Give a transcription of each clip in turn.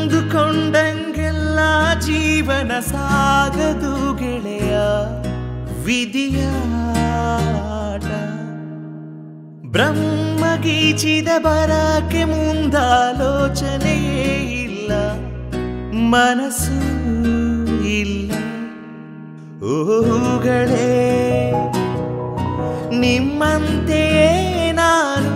ಅಂದುಕೊಂಡಂಗೆಲ್ಲ ಜೀವನ ಸಾಗದು ಗೆಳೆಯ ವಿಧಿಯಾಟ ಬ್ರಹ್ಮ ಗೀಚಿದ ಬರಕ್ಕೆ ಮುಂದಾಲೋಚನೆಯೇ ಇಲ್ಲ ಮನಸ್ಸು ಇಲ್ಲ ಊಗಳೇ ನಿಮ್ಮಂತೆಯೇ ನಾನು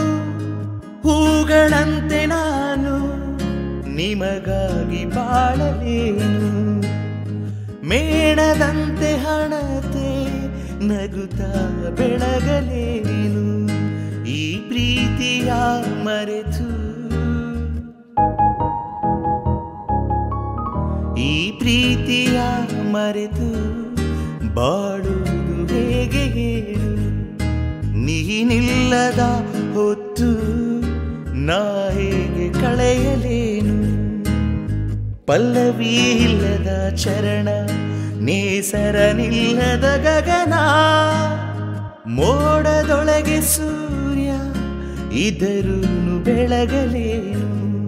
ಹೂಗಳಂತೆ ನಾನು ನಿಮಗಾಗಿ ಬಾಳಲೇನು ಮೇಣದಂತೆ ಹಣತೆ ನಗುತ್ತಾ ಬೆಳಗಲೇನು ಈ ಪ್ರೀತಿಯ ಮರೆತು ಈ ಪ್ರೀತಿಯ ಮರೆತು ಬಾಳುವುದು ಹೇಗೆ ಹೇಳು ನೀನಿಲ್ಲದ ಹೊತ್ತು ನಾ ಹೇಗೆ ಕಳೆಯಲೇನು ಪಲ್ಲವಿ ಇಲ್ಲದ ಚರಣ ನೇಸರನಿಲ್ಲದ ಗಗನ ಮೋಡದೊಳಗೆ ಸೂರ್ಯ ಇದರೂ ಬೆಳಗಲೇನು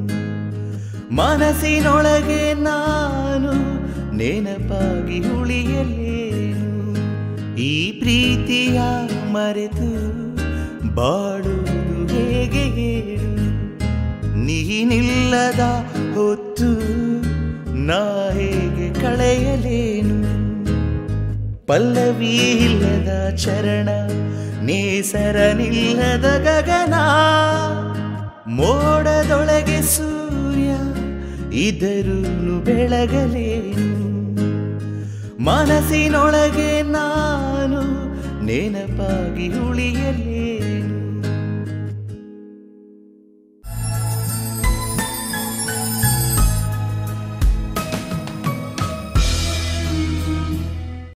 ಮನಸ್ಸಿನೊಳಗೆ ನಾನು ನೆನಪಾಗಿ ಉಳಿಯಲೇನು ಈ ಪ್ರೀತಿಯ ಮರೆತು ಬಾಳುವುದು ಹೇಗೆ ಹೇಳು ನೀನಿಲ್ಲದ ಹೊತ್ತು ನಾ ಹೇಗೆ ಕಳೆಯಲೇನು ಪಲ್ಲವಿ ಇಲ್ಲದ ಚರಣ ನೇಸರನಿಲ್ಲದ ಗಗನ ಮೋಡದೊಳಗೆ ಸೂರ್ಯ ಇದರೂ ಬೆಳಗಲೇನು ಮನಸ್ಸಿನೊಳಗೆ ನಾನು ನೆನಪಾಗಿ ಉಳಿಯಲೇ